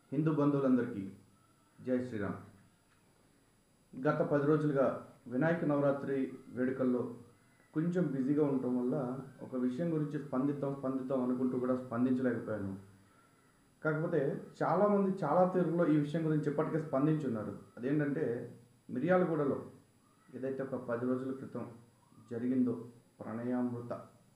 హిందూ బంధువులందరికీ జై శ్రీరామ్ గత పది రోజులుగా వినాయక నవరాత్రి వేడుకల్లో కొంచెం బిజీగా ఉండటం వల్ల ఒక విషయం గురించి స్పందిద్దాం స్పందిద్దాం అనుకుంటూ కూడా స్పందించలేకపోయాను కాకపోతే చాలామంది చాలా తీరులో ఈ విషయం గురించి ఇప్పటికే స్పందించున్నారు అదేంటంటే మిర్యాలగూడలో ఏదైతే ఒక పది రోజుల క్రితం జరిగిందో ప్రణయామృత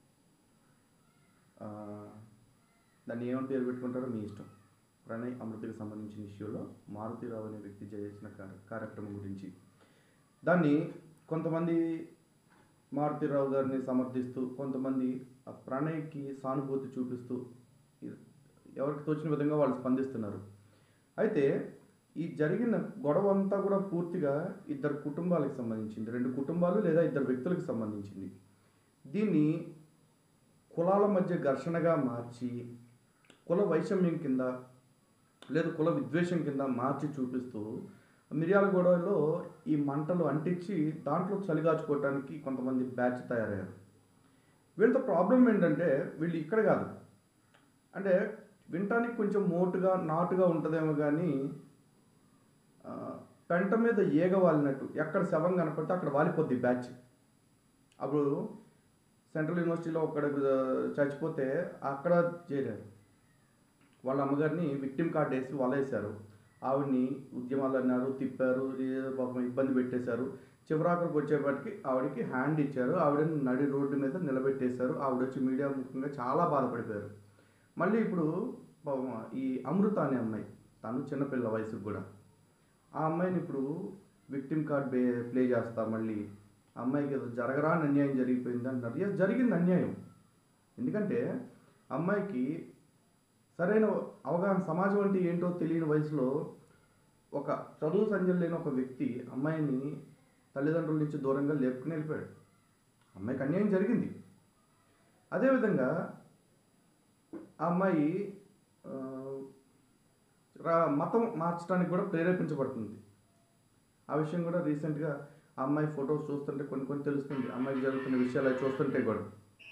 ఆ, దాన్ని ఏమని పేరు పెట్టుకుంటారో మీ ఇష్టం ప్రణయ్ అమృతకి సంబంధించిన ఇష్యూలో మారుతిరావు అనే వ్యక్తి చేసిన కార్య- కార్యక్రమం గురించి దాన్ని కొంతమంది మారుతిరావు గారిని సమర్థిస్తూ కొంతమంది ఆ ప్రణయ్కి సానుభూతి చూపిస్తూ ఇ- ఎవరికి తోచిన విధంగా వాళ్ళు స్పందిస్తున్నారు అయితే ఈ జరిగిన గొడవ అంతా కూడా పూర్తిగా ఇద్దరు కుటుంబాలకు సంబంధించింది రెండు కుటుంబాలు లేదా ఇద్దరు వ్యక్తులకు సంబంధించింది దీన్ని కులాల మధ్య ఘర్షణగా మార్చి కుల వైషమ్యం కింద లేదు కుల విద్వేషం కింద మార్చి చూపిస్తూ మిర్యాలగూడలో ఈ మంటలు అంటించి దాంట్లో చలిగాచుకోవటానికి కొంతమంది బ్యాచ్ తయారయ్యారు వీళ్ళతో ప్రాబ్లం ఏంటంటే వీళ్ళు ఇక్కడ కాదు అంటే వినటానికి కొంచెం మోటుగా నాటుగా ఉంటుందేమో కానీ ఆ, పెంట మీద ఏగ వాలినట్టు ఎక్కడ శవం కనపడితే అక్కడ వాలిపోద్ది బ్యాచ్ అప్పుడు సెంట్రల్ యూనివర్సిటీలో ఒక్కడ చచ్చిపోతే అక్కడ చేరారు వాళ్ళ అమ్మగారిని విక్టిమ్ కార్డ్ వేసి వలేశారు ఆవిడ్ని ఉద్యమాలు అన్నారు తిప్పారు ఏదో పాపం ఇబ్బంది పెట్టేశారు చివరాఖరికి వచ్చేపటికి ఆవిడకి హ్యాండ్ ఇచ్చారు ఆవిడని నడి రోడ్డు మీద నిలబెట్టేశారు ఆవిడ వచ్చి మీడియా ముఖ్యంగా చాలా బాధపడిపోయారు మళ్ళీ ఇప్పుడు పాపం ఈ అమృత అనే అమ్మాయి తను చిన్నపిల్ల వయసుకు కూడా ఆ అమ్మాయిని ఇప్పుడు విక్టిమ్ కార్డ్ ప్లే ప్లే చేస్తా మళ్ళీ ఆ అమ్మాయికి ఏదో జరగరాని అన్యాయం జరిగిపోయింది అంటారు ఎస్ జరిగింది అన్యాయం ఎందుకంటే అమ్మాయికి సరైన అవగాహన సమాజం అంటే ఏంటో తెలియని వయసులో ఒక చదువు సంజలు లేని ఒక వ్యక్తి అమ్మాయిని తల్లిదండ్రుల నుంచి దూరంగా లేపుకుని వెళ్ళిపోయాడు అమ్మాయికి అన్యాయం జరిగింది అదేవిధంగా ఆ అమ్మాయి ఆ, రా- మతం మార్చడానికి కూడా ప్రేరేపించబడుతుంది ఆ విషయం కూడా రీసెంట్గా ఆ అమ్మాయి ఫొటోస్ చూస్తుంటే కొన్ని కొన్ని తెలుస్తుంది అమ్మాయికి జరుగుతున్న విషయాలు అవి చూస్తుంటే కూడా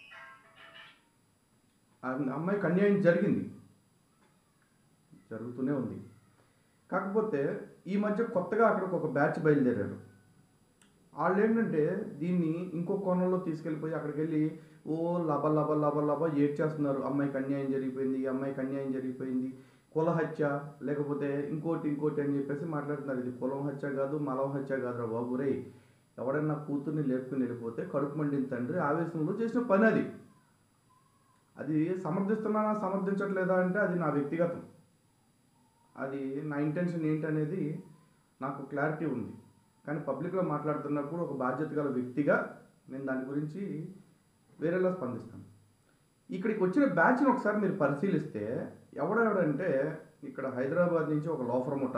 ఆ అమ్మాయికి అన్యాయం జరిగింది జరుగుతూనే ఉంది కాకపోతే ఈ మధ్య కొత్తగా అక్కడికి ఒక బ్యాచ్ బయలుదేరారు వాళ్ళు ఏంటంటే దీన్ని ఇంకో కోణంలో తీసుకెళ్ళిపోయి అక్కడికి వెళ్ళి ఓ లబ లబ లబ లబ ఏడ్ చేస్తున్నారు అమ్మాయికి అన్యాయం జరిగిపోయింది ఈ అమ్మాయికి అన్యాయం జరిగిపోయింది కుల హత్య లేకపోతే ఇంకోటి ఇంకోటి అని చెప్పేసి మాట్లాడుతున్నారు ఇది కులం హత్య కాదు మలం హత్య కాదురా బాబు రే ఎవడన్నా కూతుర్ని లేపుకుని వెళ్ళిపోతే కడుపు మండిన తండ్రి ఆవేశంలో చేసిన పని అది అది సమర్థిస్తున్నానా సమర్థించట్లేదా అంటే అది నా వ్యక్తిగతం అది నా ఇంటెన్షన్ ఏంటనేది నాకు క్లారిటీ ఉంది కానీ పబ్లిక్లో మాట్లాడుతున్నప్పుడు ఒక బాధ్యత గల వ్యక్తిగా నేను దాని గురించి వేరేలా స్పందిస్తాను ఇక్కడికి వచ్చిన బ్యాచ్ని ఒకసారి మీరు పరిశీలిస్తే ఎవడెవడంటే ఇక్కడ హైదరాబాద్ నుంచి ఒక లోఫర్ ముఠ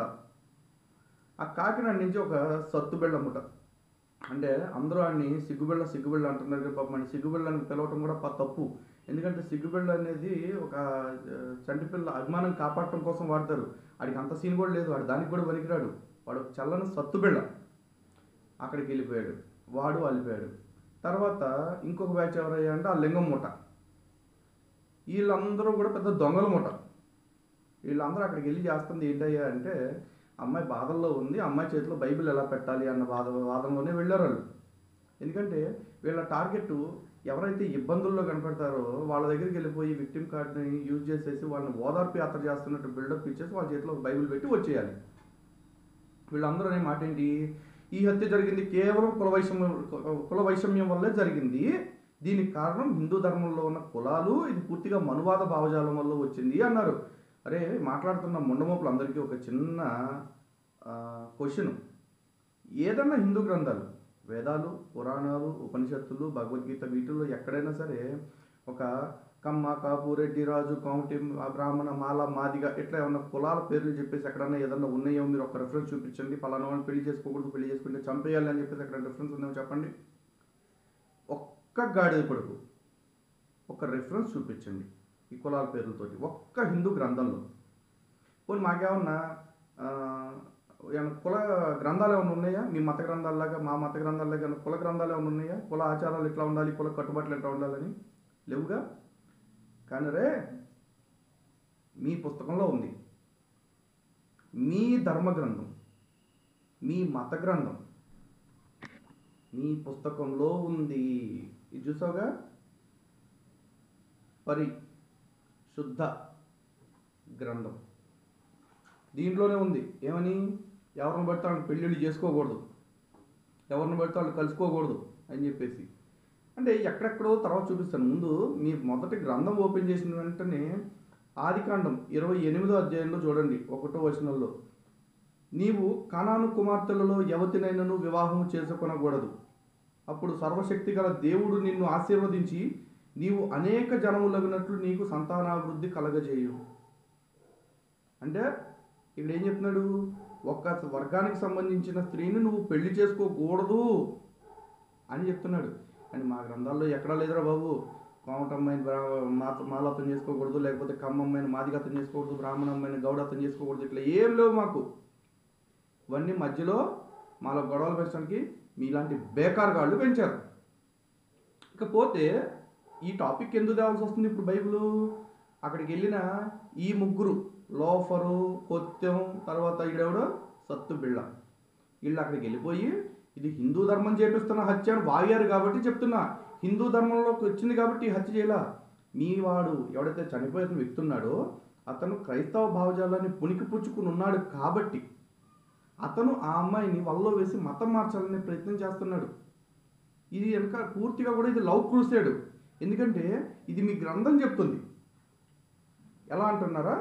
ఆ కాకినాడ నుంచి ఒక సత్తుబెళ్ళ ముఠ అంటే అందరూ ఆడిని సిగ్గుబిళ్ళ సిగ్గుబిళ్ళ అంటున్నారు కదా పాపం సిగ్గుబిళ్ళ అని పిలవటం కూడా ప- తప్పు ఎందుకంటే సిగ్గుబిళ్ళ అనేది ఒక ఆ, చంటిపిల్ల అభిమానం కాపాడటం కోసం వాడతారు వాడికి అంత సీన్ కూడా లేదు వాడు దానికి కూడా పనికిరాడు వాడు ఒక చల్లని సత్తుబిళ్ళ అక్కడికి వెళ్ళిపోయాడు వాడు వెళ్ళిపోయాడు తర్వాత ఇంకొక బ్యాచ్ ఎవరయ్యా అంటే ఆ లింగం మూట వీళ్ళందరూ కూడా పెద్ద దొంగల మూట వీళ్ళందరూ అక్కడికి వెళ్ళి చేస్తుంది ఏంటయ్యా అంటే అమ్మాయి బాధల్లో ఉంది అమ్మాయి చేతిలో బైబిల్ ఎలా పెట్టాలి అన్న బాధ వాదనలోనే వెళ్ళారు వాళ్ళు ఎందుకంటే వీళ్ళ టార్గెట్ ఎవరైతే ఇబ్బందుల్లో కనపడతారో వాళ్ళ దగ్గరికి వెళ్ళిపోయి విక్టిమ్ కార్డ్ని యూజ్ చేసేసి వాళ్ళని ఓదార్పు యాత్ర చేస్తున్నట్టు బిల్డప్ ఇచ్చేసి వాళ్ళ చేతిలో ఒక బైబిల్ పెట్టి వచ్చేయాలి వీళ్ళందరూ అనే మాట ఏంటి ఈ హత్య జరిగింది కేవలం కుల వైషమ్యం కుల వైషమ్యం వల్లే జరిగింది దీనికి కారణం హిందూ ధర్మంలో ఉన్న కులాలు ఇది పూర్తిగా మనువాద భావజాలం వల్ల వచ్చింది అన్నారు అరే మాట్లాడుతున్న ముండమోపులందరికీ ఒక చిన్న క్వశ్చన్ ఏదన్నా హిందూ గ్రంథాలు వేదాలు పురాణాలు ఉపనిషత్తులు భగవద్గీత వీటిల్లో ఎక్కడైనా సరే ఒక కమ్మ కాపు రెడ్డి రాజు కౌంటి ఆ బ్రాహ్మణ మాల మాదిగ ఇట్లా ఏమన్నా కులాల పేర్లు చెప్పేసి ఎక్కడన్నా ఏదన్నా ఉన్నాయో మీరు ఒక రెఫరెన్స్ చూపించండి పలానా వాళ్ళని పెళ్లి చేసుకోకూడదు పెళ్లి చేసుకుంటే చంపేయాలి అని చెప్పేసి ఎక్కడ రెఫరెన్స్ ఉందేమో చెప్పండి ఒక్క గాడిద కొడుకు ఒక రెఫరెన్స్ చూపించండి ఈ కులాల పేర్లతోటి ఒక్క హిందూ గ్రంథంలో పోనీ మాకేమన్నా ఆ, ఏమన్నా కుల గ్రంథాలు ఏమైనా ఉన్నాయా మీ మత గ్రంథాలలాగా మా మత గ్రంథాలలాగా ఏమైనా కుల గ్రంథాలు ఏమైనా ఉన్నాయా కుల ఆచారాలు ఎట్లా ఉండాలి కుల కట్టుబాట్లు ఎట్లా ఉండాలని లేవుగా కానీ రే మీ పుస్తకంలో ఉంది మీ ధర్మ గ్రంథం మీ మత గ్రంథం మీ పుస్తకంలో ఉంది ఇది చూసావుగా పరి శుద్ధ గ్రంథం దీంట్లోనే ఉంది ఏమని ఎవరిని పడితే వాళ్ళు పెళ్ళిళ్ళు చేసుకోకూడదు ఎవరిని పడితే వాళ్ళు కలుసుకోకూడదు అని చెప్పేసి అంటే ఎక్కడెక్కడో తర్వాత చూపిస్తాను ముందు మీ మొదటి గ్రంథం ఓపెన్ చేసిన వెంటనే ఆదికాండం ఇరవై ఎనిమిదో అధ్యాయంలో చూడండి ఒకటో వచనంలో నీవు కనాను కుమార్తెలలో యవతినైనను వివాహం చేసుకొనకూడదు అప్పుడు సర్వశక్తి గల దేవుడు నిన్ను ఆశీర్వదించి నీవు అనేక జనములగినట్లు నీకు సంతానాభివృద్ధి కలగజేయు అంటే ఇక్కడ ఏం చెప్తున్నాడు ఒక్క వర్గానికి సంబంధించిన స్త్రీని నువ్వు పెళ్లి చేసుకోకూడదు అని చెప్తున్నాడు అని మా గ్రంథాల్లో ఎక్కడా లేదురా బాబు కోమటమ్మాయిని బ్రా మాత మాలతం చేసుకోకూడదు లేకపోతే కమ్మమ్మాయిని మాదిగతం చేసుకోకూడదు బ్రాహ్మణమ్మాయిని గౌడతం చేసుకోకూడదు ఇట్లా ఏం లేవు మాకు ఇవన్నీ మధ్యలో మాలో గొడవలు పెంచడానికి మీలాంటి బేకార్ గాళ్ళు పెంచారు ఇకపోతే ఈ టాపిక్ ఎందుకు తేవాల్సి వస్తుంది ఇప్పుడు బైబిల్ అక్కడికి వెళ్ళిన ఈ ముగ్గురు లోఫరు కొత్తెం తర్వాత ఈడెవడో సత్తు బిళ్ళ వీళ్ళు అక్కడికి వెళ్ళిపోయి ఇది హిందూ ధర్మం చేపిస్తున్న హత్య అని వాగారు కాబట్టి చెప్తున్నా హిందూ ధర్మంలోకి వచ్చింది కాబట్టి ఈ హత్య చేయాల మీ వాడు ఎవడైతే చనిపోయిన వ్యక్తి ఉన్నాడో అతను క్రైస్తవ భావజాలాన్ని పుణికి పుచ్చుకుని ఉన్నాడు కాబట్టి అతను ఆ అమ్మాయిని వల్లో వేసి మతం మార్చాలనే ప్రయత్నం చేస్తున్నాడు ఇది వెనక పూర్తిగా కూడా ఇది లవ్ క్రూసేడు ఎందుకంటే ఇది మీ గ్రంథం చెప్తుంది ఎలా అంటున్నారా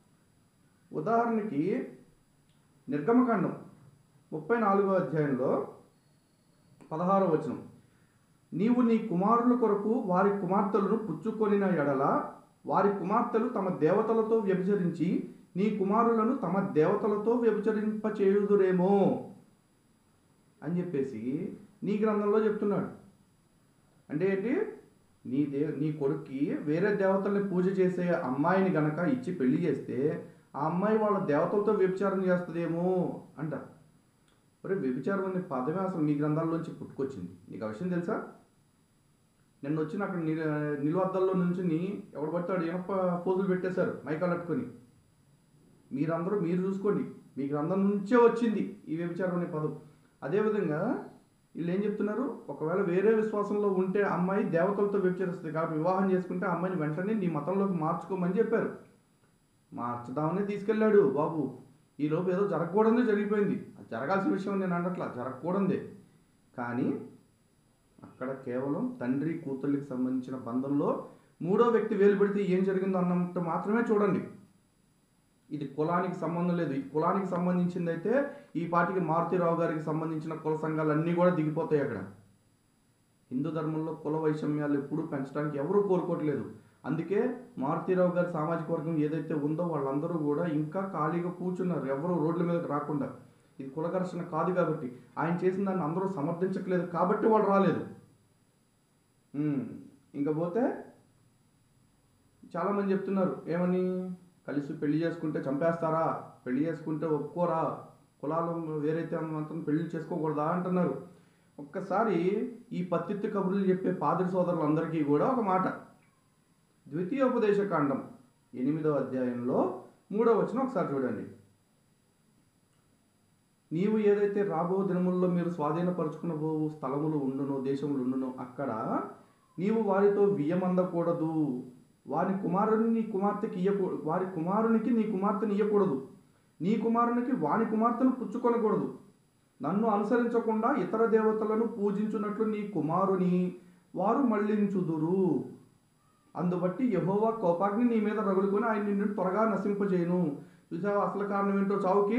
ఉదాహరణకి నిర్గమకాండం ముప్పై నాలుగో అధ్యాయంలో పదహారో వచనం నీవు నీ కుమారుల కొరకు వారి కుమార్తెలను పుచ్చుకొనిన ఎడల వారి కుమార్తెలు తమ దేవతలతో వ్యభిచరించి నీ కుమారులను తమ దేవతలతో వ్యభిచరింపచేయుదురేమో అని చెప్పేసి నీ గ్రంథంలో చెప్తున్నాడు అంటే ఏంటి నీ దే నీ కొడుక్కి వేరే దేవతల్ని పూజ చేసే అమ్మాయిని గనక ఇచ్చి పెళ్లి చేస్తే ఆ అమ్మాయి వాళ్ళ దేవతలతో వ్యభిచారం చేస్తుందేమో అంటారు మరి వ్యభిచారం అనే పదమే అసలు మీ గ్రంథాల్లోంచి పుట్టుకొచ్చింది నీకు ఆ విషయం తెలుసా నిన్న వచ్చిన అక్కడ నిల నిలువద్దల్లో నుంచి ఎవడు పడతాడు ఇనప పోజులు పెట్టేశారు మైకాలు అట్టుకొని మీరందరూ మీరు చూసుకోండి మీ గ్రంథం నుంచే వచ్చింది ఈ వ్యభిచారం అనే పదం అదేవిధంగా వీళ్ళు ఏం చెప్తున్నారు ఒకవేళ వేరే విశ్వాసంలో ఉంటే అమ్మాయి దేవతలతో వ్యభిచరిస్తుంది కాబట్టి వివాహం చేసుకుంటే ఆ అమ్మాయిని వెంటనే నీ మతంలోకి మార్చుకోమని చెప్పారు మార్చుదామని తీసుకెళ్ళాడు బాబు ఈ లోపు ఏదో జరగకూడదే జరిగిపోయింది అది జరగాల్సిన విషయం నేను అనట్లా జరగకూడదే కానీ అక్కడ కేవలం తండ్రి కూతుర్లకి సంబంధించిన బంధంలో మూడో వ్యక్తి వేలు పెడితే ఏం జరిగిందో అన్నట్టు మాత్రమే చూడండి ఇది కులానికి సంబంధం లేదు ఈ కులానికి సంబంధించింది అయితే ఈ పాటికి మారుతిరావు గారికి సంబంధించిన కుల సంఘాలు అన్నీ కూడా దిగిపోతాయి అక్కడ హిందూ ధర్మంలో కుల వైషమ్యాలు ఎప్పుడూ పెంచడానికి ఎవరూ కోరుకోవట్లేదు అందుకే మారుతిరావు గారి సామాజిక వర్గం ఏదైతే ఉందో వాళ్ళందరూ కూడా ఇంకా ఖాళీగా కూర్చున్నారు ఎవరు రోడ్ల మీదకి రాకుండా ఇది కుల ఘర్షణ కాదు కాబట్టి ఆయన చేసిన దాన్ని అందరూ సమర్థించట్లేదు కాబట్టి వాళ్ళు రాలేదు ఉమ్, ఇంకా పోతే చాలామంది చెప్తున్నారు ఏమని కలిసి పెళ్లి చేసుకుంటే చంపేస్తారా పెళ్లి చేసుకుంటే ఒప్పుకోరా కులాలు వేరైతే మాత్రం పెళ్లి చేసుకోకూడదా అంటున్నారు ఒక్కసారి ఈ పత్తిత్తి కబుర్లు చెప్పే పాదిరి సోదరులందరికీ కూడా ఒక మాట ద్వితీయోపదేశ కాండం ఎనిమిదవ అధ్యాయంలో మూడవ వచనం ఒకసారి చూడండి నీవు ఏదైతే రాబో దినముల్లో మీరు స్వాధీనపరుచుకునబో స్థలములు ఉండునో దేశములు ఉండునో అక్కడ నీవు వారితో వియ్యమందకూడదు వారి కుమారుని నీ కుమార్తెకి ఇయ్యకూడదు వారి కుమారునికి నీ కుమార్తెని ఇయ్యకూడదు నీ కుమారునికి వాని కుమార్తెను పుచ్చుకొనకూడదు నన్ను అనుసరించకుండా ఇతర దేవతలను పూజించున్నట్లు నీ కుమారుని వారు మళ్ళించుదురు అందుబట్టి యహోవా కోపాగ్ని నీ మీద రగులుకొని ఆయన నిన్ను త్వరగా నశింపజేయను చూసావా అసలు కారణం ఏంటో చావుకి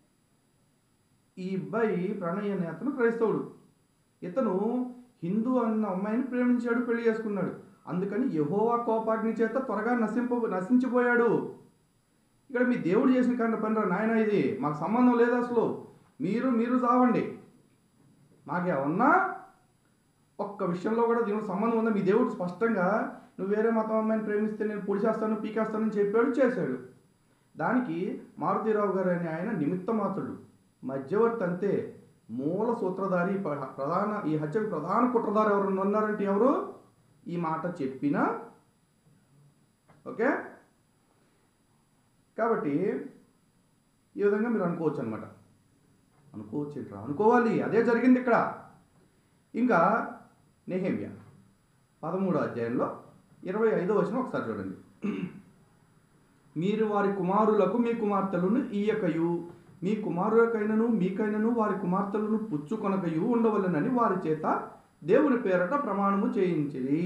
ఈ అబ్బాయి ప్రణయ్ అనే అతను క్రైస్తవుడు ఇతను హిందూ అన్న అమ్మాయిని ప్రేమించాడు పెళ్లి చేసుకున్నాడు అందుకని యహోవా కోపాగ్ని చేత త్వరగా నశింప నశించిపోయాడు ఇక్కడ మీ దేవుడు చేసిన కారణ పనిరా నాయన ఇది మాకు సంబంధం లేదు అసలు మీరు మీరు చావండి మాకేమన్నా ఒక్క విషయంలో కూడా దేవుడు సంబంధం ఉందా మీ దేవుడు స్పష్టంగా నువ్వు వేరే మతం అమ్మాయిని ప్రేమిస్తే నేను పొడిచేస్తాను పీకేస్తానని చెప్పాడు చేశాడు దానికి మారుతీరావు గారు అనే ఆయన నిమిత్త మాత్రుడు మధ్యవర్తి అంతే మూల సూత్రధారి ప- ప్రధాన ఈ హత్యకు ప్రధాన కుట్రధారి ఎవరు ఉన్నారంటే ఎవరు ఈ మాట చెప్పినా ఓకే కాబట్టి ఈ విధంగా మీరు అనుకోవచ్చు అనమాట అనుకోవచ్చు ఏంట్రా అనుకోవాలి అదే జరిగింది ఇక్కడ ఇంకా నెహేమియా పదమూడో అధ్యాయంలో ఇరవై ఐదో వచనం ఒకసారి చూడండి మీరు వారి కుమారులకు మీ కుమార్తెలను ఈయకయు మీ కుమారులకైనను మీకైనను వారి కుమార్తెలను పుచ్చుకొనకయు ఉండవలెనని వారి చేత దేవుని పేరట ప్రమాణము చేయించిరి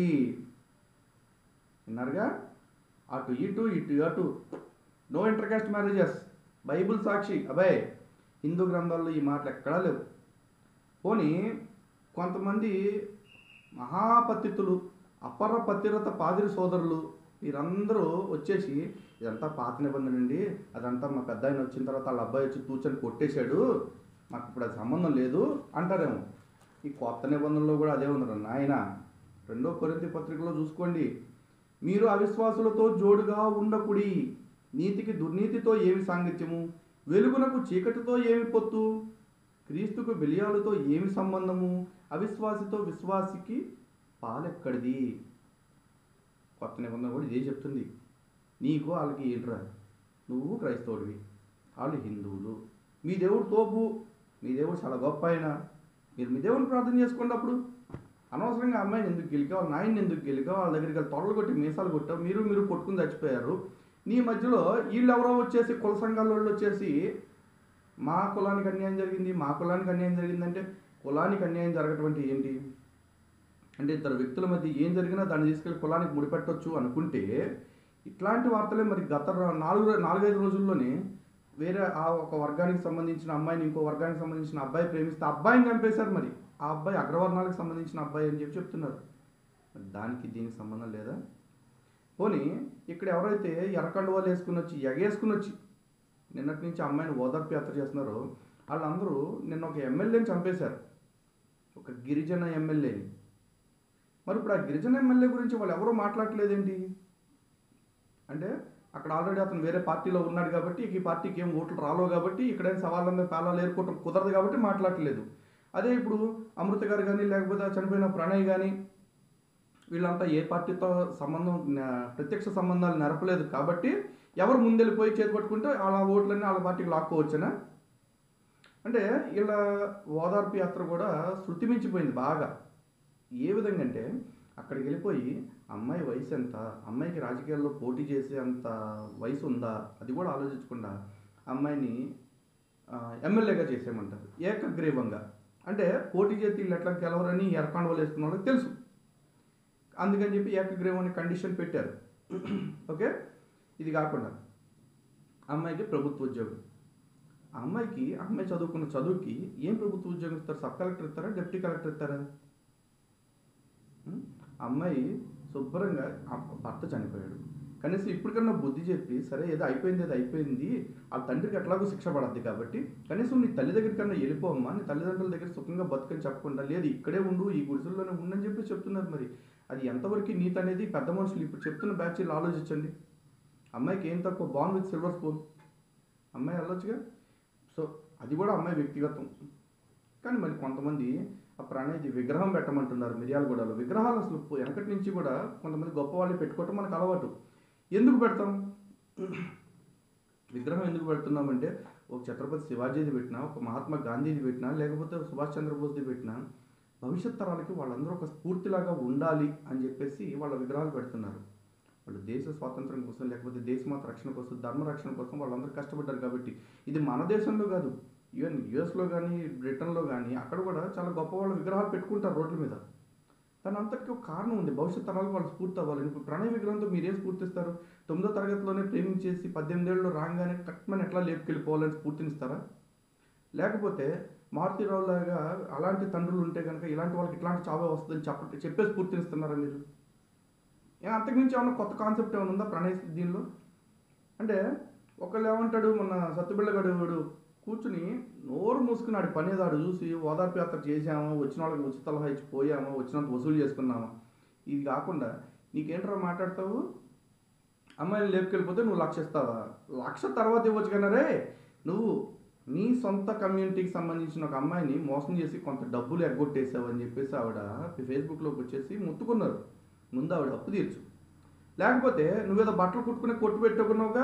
విన్నారుగా అటు ఇటు ఇటు అటు నో ఇంటర్కాస్ట్ మ్యారేజెస్ బైబుల్ సాక్షి అబ్బాయ్ హిందూ గ్రంథాల్లో ఈ మాటలు ఎక్కడా లేవు పోనీ కొంతమంది మహాపతితులు అపర పతిరత పాదిరి సోదరులు వీరందరూ వచ్చేసి ఇదంతా పాత నిబంధన అండి అదంతా మా పెద్ద ఆయన వచ్చిన తర్వాత వాళ్ళ అబ్బాయి వచ్చి కూర్చొని కొట్టేశాడు మాకు ఇప్పుడు అది సంబంధం లేదు అంటారేమో ఈ కొత్త నిబంధనలో కూడా అదే ఉన్నారు నాయన రెండో కొరింతి పత్రికలో చూసుకోండి మీరు అవిశ్వాసులతో జోడుగా ఉండకుడి నీతికి దుర్నీతితో ఏమి సాంగత్యము వెలుగునకు చీకటితో ఏమి పొత్తు క్రీస్తుకు బెలియాలతో ఏమి సంబంధము అవిశ్వాసితో విశ్వాసికి పాలెక్కడిది కొత్త నిబంధన కూడా ఇదే చెప్తుంది నీకు వాళ్ళకి ఏంట్రా నువ్వు క్రైస్తవుడివి వాళ్ళు హిందువులు మీ దేవుడు తోపు మీ దేవుడు చాలా గొప్ప ఆయన మీరు మీ దేవుడిని ప్రార్థన చేసుకోండి అప్పుడు అనవసరంగా అమ్మాయిని ఎందుకు గెలికా వాళ్ళ నాయన్ని ఎందుకు గెలికా వాళ్ళ దగ్గరికి వెళ్ళి తొడలు కొట్టి మీసాలు కొట్టావు మీరు మీరు కొట్టుకుని చచ్చిపోయారు నీ మధ్యలో వీళ్ళు ఎవరో వచ్చేసి కుల సంఘాల వాళ్ళు వచ్చేసి మా కులానికి అన్యాయం జరిగింది మా కులానికి అన్యాయం జరిగిందంటే కులానికి అన్యాయం జరగటువంటి ఏంటి అంటే ఇద్దరు వ్యక్తుల మధ్య ఏం జరిగినా దాన్ని తీసుకెళ్లి కులానికి ముడిపెట్టొచ్చు అనుకుంటే ఇట్లాంటి వార్తలే మరి గత ర- నాలుగు నాలుగైదు రోజుల్లోనే వేరే ఆ ఒక వర్గానికి సంబంధించిన అమ్మాయిని ఇంకో వర్గానికి సంబంధించిన అబ్బాయి ప్రేమిస్తే అబ్బాయిని చంపేశారు మరి ఆ అబ్బాయి అగ్రవర్ణాలకు సంబంధించిన అబ్బాయి అని చెప్పి చెప్తున్నారు మరి దానికి దీనికి సంబంధం లేదా పోనీ ఇక్కడ ఎవరైతే ఎర్రకండు వాళ్ళు వేసుకుని వచ్చి ఎగేసుకుని వచ్చి నిన్నటి నుంచి అమ్మాయిని ఓదార్పు యాత్ర చేస్తున్నారో వాళ్ళందరూ నిన్న ఒక ఎమ్మెల్యేని చంపేశారు ఒక గిరిజన ఎమ్మెల్యేని మరి ఇప్పుడు ఆ గిరిజన ఎమ్మెల్యే గురించి వాళ్ళు ఎవరూ మాట్లాడలేదేంటి అంటే అక్కడ ఆల్రెడీ అతను వేరే పార్టీలో ఉన్నాడు కాబట్టి ఈ పార్టీకి ఏం ఓట్లు రాలో కాబట్టి ఇక్కడేం సవాళ్ళ మీద పేలాలు ఏరుకోవటం కుదరదు కాబట్టి మాట్లాడలేదు అదే ఇప్పుడు అమృత గారు కానీ లేకపోతే ఆ చనిపోయిన ప్రణయ్ కానీ వీళ్ళంతా ఏ పార్టీతో సంబంధం న- ప్రత్యక్ష సంబంధాలు నెరపలేదు కాబట్టి ఎవరు ముందెళ్ళిపోయి చేతి పట్టుకుంటే వాళ్ళ ఓట్లన్నీ వాళ్ళ పార్టీకి లాక్కోవచ్చునా అంటే వీళ్ళ ఓదార్పు యాత్ర కూడా శృతి మించిపోయింది బాగా ఏ విధంగా అంటే అక్కడికి వెళ్ళిపోయి అమ్మాయి వయసు ఎంత అమ్మాయికి రాజకీయాల్లో పోటీ చేసే అంత వయసు ఉందా అది కూడా ఆలోచించకుండా అమ్మాయిని ఆ, ఎమ్మెల్యేగా చేసేయమంటారు ఏకగ్రీవంగా అంటే పోటీ చేసి వీళ్ళు ఎట్లా గెలవరని ఎరకాండవలు వేసుకున్న వాళ్ళకి తెలుసు అందుకని చెప్పి ఏకగ్రీవం అనే కండిషన్ పెట్టారు ఓకే ఇది కాకుండా అమ్మాయికి ప్రభుత్వ ఉద్యోగం ఆ అమ్మాయికి ఆ అమ్మాయి చదువుకున్న చదువుకి ఏం ప్రభుత్వ ఉద్యోగం ఇస్తారు సబ్ కలెక్టర్ ఇస్తారా డిప్యూటీ కలెక్టర్ ఇస్తారా ఉం? ఆ అమ్మాయి శుభ్రంగా ఆ భర్త చనిపోయాడు కనీసం ఇప్పటికన్నా బుద్ధి చెప్పి సరే ఏదో అయిపోయింది ఏదో అయిపోయింది ఆ తండ్రికి ఎట్లాగో శిక్ష పడద్ది కాబట్టి కనీసం నీ తల్లి దగ్గరికన్నా వెళ్ళిపోమ్మా నీ తల్లిదండ్రుల దగ్గర సుఖంగా బతుకని చెప్పకుండా లేదు ఇక్కడే ఉండు ఈ గుడిసెల్లోనే ఉండని చెప్పి చెప్తున్నారు మరి అది ఎంతవరకు నీతి అనేది పెద్ద మనుషులు ఇప్పుడు చెప్తున్న బ్యాచ్లు ఆలోచించండి అమ్మాయికి ఏం తక్కువ బాన్ విత్ సిల్వర్ స్పూన్ అమ్మాయి వెళ్ళొచ్చుగా సో అది కూడా అమ్మాయి వ్యక్తిగతం కానీ మరి కొంతమంది ఆ ప్రణయ్ది విగ్రహం పెట్టమంటున్నారు మిర్యాలగూడలో విగ్రహాలు అసలు పో- వెనకటి నుంచి కూడా కొంతమంది గొప్ప వాళ్ళు పెట్టుకోవటం మనకు అలవాటు ఎందుకు పెడతాం విగ్రహం ఎందుకు పెడుతున్నామంటే ఒక ఛత్రపతి శివాజీది పెట్టినా ఒక మహాత్మా గాంధీది పెట్టినా లేకపోతే సుభాష్ చంద్రబోస్ది పెట్టినా భవిష్యత్ తరాలకి వాళ్ళందరూ ఒక స్ఫూర్తిలాగా ఉండాలి అని చెప్పేసి వాళ్ళ విగ్రహాలు పెడుతున్నారు వాళ్ళు దేశ స్వాతంత్రం కోసం లేకపోతే దేశమాత రక్షణ కోసం ధర్మ రక్షణ కోసం వాళ్ళందరూ కష్టపడ్డారు కాబట్టి ఇది మన దేశంలో కాదు ఈవెన్ యుఎస్లో కానీ బ్రిటన్లో కానీ అక్కడ కూడా చాలా గొప్ప వాళ్ళ విగ్రహాలు పెట్టుకుంటారు రోడ్ల మీద దాని అంతటికీ ఒక కారణం ఉంది భవిష్యత్ తరాలకు వాళ్ళు స్ఫూర్తి అవ్వాలి ఇప్పుడు ప్రణయ విగ్రహంతో మీరేం స్ఫూర్తిస్తారు తొమ్మిదో తరగతిలోనే ప్రేమించేసి పద్దెనిమిదేళ్ళు రాగానే కట్మని ఎట్లా లేపుకెళ్ళిపోవాలని స్ఫూర్తినిస్తారా లేకపోతే మారుతిరావు లాగా అలాంటి తండ్రులు ఉంటే కనుక ఇలాంటి వాళ్ళకి ఇట్లాంటి చావే వస్తుందని చెప్ప చెప్పే స్ఫూర్తినిస్తున్నారా మీరు ఏ అంతకుమించి ఏమన్నా కొత్త కాన్సెప్ట్ ఏమైనా ఉందా ప్రణయ్ దీనిలో అంటే ఒకళ్ళు ఏమంటాడు మొన్న సత్తుబిళ్ళగడు వాడు కూర్చుని నోరు మూసుకుని ఆడి పని ఏదో ఆడు చూసి ఓదార్పు యాత్ర చేసామా వచ్చిన వాళ్ళకి ఉచిత సలహా ఇచ్చి పోయామా వచ్చినంత వసూలు చేసుకున్నామా ఇది కాకుండా నీకేంట్రా మాట్లాడతావు అమ్మాయిని లేపుకెళ్ళిపోతే నువ్వు లక్ష ఇస్తావా లక్ష తర్వాత ఇవ్వచ్చు కానీ రే నువ్వు నీ సొంత కమ్యూనిటీకి సంబంధించిన ఒక అమ్మాయిని మోసం చేసి కొంత డబ్బులు ఎగ్గొట్టేసావు అని చెప్పేసి ఆవిడ ఫేస్బుక్లోకి వచ్చేసి ముత్తుకున్నారు ముందు ఆవిడ అప్పు తీర్చు లేకపోతే నువ్వేదో బట్టలు కుట్టుకుని కొట్టు పెట్టుకున్నావుగా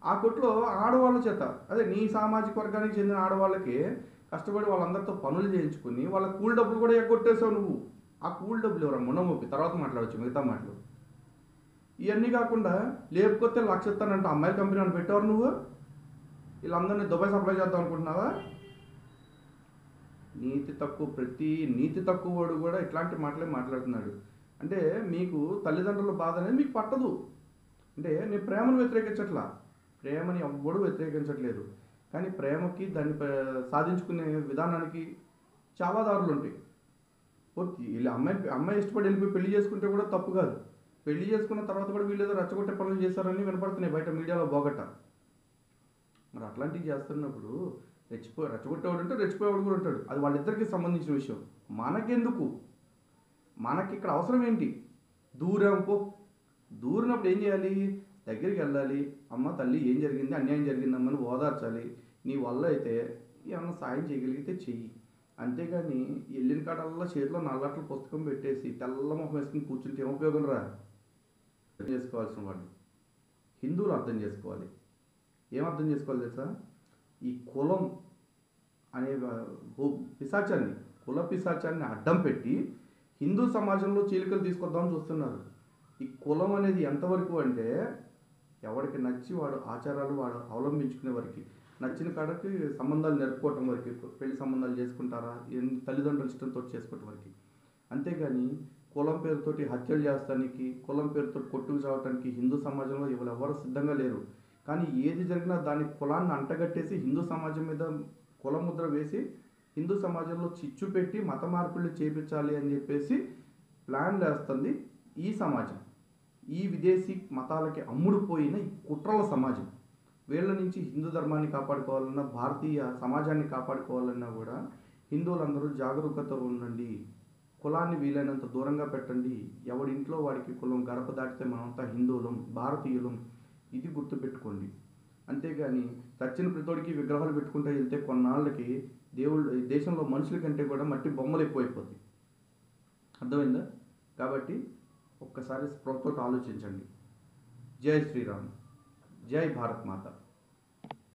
ఆ కొట్లో ఆడవాళ్ళ చేత అదే నీ సామాజిక వర్గానికి చెందిన ఆడవాళ్ళకి కష్టపడి వాళ్ళందరితో పనులు చేయించుకుని వాళ్ళ కూల్ డబ్బులు కూడా ఎగ్గొట్టేసావు నువ్వు ఆ కూల్ డబ్బులు ఎవరా మొన్నమొప్పి తర్వాత మాట్లాడవచ్చు మిగతా మాటలు ఇవన్నీ కాకుండా లేకపోతే లక్ష ఇస్తానంటే అమ్మాయిల కంపెనీ అని పెట్టావు నువ్వు వీళ్ళందరినీ దుబాయ్ సప్లై చేద్దాం అనుకుంటున్నావా నీతి తక్కువ ప్రతి నీతి తక్కువ వాడు కూడా ఇట్లాంటి మాటలే మాట్లాడుతున్నాడు అంటే మీకు తల్లిదండ్రుల బాధ అనేది మీకు పట్టదు అంటే నేను ప్రేమను వ్యతిరేకించట్లా ప్రేమని ఎవ్వడూ వ్యతిరేకించట్లేదు కానీ ప్రేమకి దాన్ని ప- సాధించుకునే విధానానికి చాలా దారులు ఉంటాయి ఓకే వీళ్ళు అమ్మాయి అమ్మాయి ఇష్టపడి వెళ్ళిపోయి పెళ్లి చేసుకుంటే కూడా తప్పు కాదు పెళ్లి చేసుకున్న తర్వాత కూడా వీళ్ళు ఏదో రెచ్చగొట్టే పనులు చేశారని వినపడుతున్నాయి బయట మీడియాలో బోగట్ట మరి అట్లాంటివి చేస్తున్నప్పుడు రెచ్చిపో రెచ్చగొట్టేవాడు ఉంటే రెచ్చిపోయేవాడు కూడా ఉంటాడు అది వాళ్ళిద్దరికి సంబంధించిన విషయం మనకెందుకు మనకి ఇక్కడ అవసరం ఏంటి దూరం పో దూరినప్పుడు ఏం చేయాలి దగ్గరికి వెళ్ళాలి అమ్మ తల్లి ఏం జరిగింది అన్యాయం జరిగిందమ్మని ఓదార్చాలి నీ వల్ల అయితే ఏమన్నా సాయం చేయగలిగితే చెయ్యి అంతేగాని వెళ్ళిన కాడల్లా చేతిలో నల్లట్ల పుస్తకం పెట్టేసి తెల్ల ముఖం వేసుకుని కూర్చుంటే ఏం ఉపయోగం రా అర్థం చేసుకోవాల్సిన వాళ్ళు హిందువులు అర్థం చేసుకోవాలి ఏం అర్థం చేసుకోవాలి తెలుసా ఈ కులం అనే భూ- పిశాచాన్ని కుల పిశాచాన్ని అడ్డం పెట్టి హిందూ సమాజంలో చీలికలు తీసుకొద్దామని చూస్తున్నారు ఈ కులం అనేది ఎంతవరకు అంటే ఎవరికి నచ్చి వాడు ఆచారాలు వాడు అవలంబించుకునే వరకు నచ్చిన కాడకి సంబంధాలు నెరుపుకోవటం వరకు పెళ్లి సంబంధాలు చేసుకుంటారా ఏం తల్లిదండ్రుల ఇష్టంతో చేసుకోవటం వరకు అంతేగాని కులం పేరుతోటి హత్యలు చేస్తానికి కులం పేరుతో కొట్టుకు చావటానికి హిందూ సమాజంలో ఎవరు ఎవరు సిద్ధంగా లేరు కానీ ఏది జరిగినా దాని కులాన్ని అంటగట్టేసి హిందూ సమాజం మీద కులముద్ర వేసి హిందూ సమాజంలో చిచ్చు పెట్టి మత మార్పులు చేపించాలి అని చెప్పేసి ప్లాన్ వేస్తుంది ఈ సమాజం ఈ విదేశీ మతాలకి అమ్ముడుపోయిన ఈ కుట్రల సమాజం వీళ్ళ నుంచి హిందూ ధర్మాన్ని కాపాడుకోవాలన్నా భారతీయ సమాజాన్ని కాపాడుకోవాలన్నా కూడా హిందువులందరూ జాగరూకత ఉండండి కులాన్ని వీలైనంత దూరంగా పెట్టండి ఎవడి ఇంట్లో వాడికి కులం గడప దాటితే మనమంతా హిందువులం భారతీయులం ఇది గుర్తుపెట్టుకోండి అంతేగాని చచ్చిన ప్రతోడికి విగ్రహాలు పెట్టుకుంటూ వెళ్తే కొన్నాళ్ళకి దేవుళ్ళు ఈ దేశంలో మనుషుల కంటే కూడా మట్టి బొమ్మలు ఎక్కువైపోతాయి అర్థమైందా కాబట్టి ఒక్కసారి స్పృహతో ఆలోచించండి జై శ్రీరామ్ జై భారత్ మాత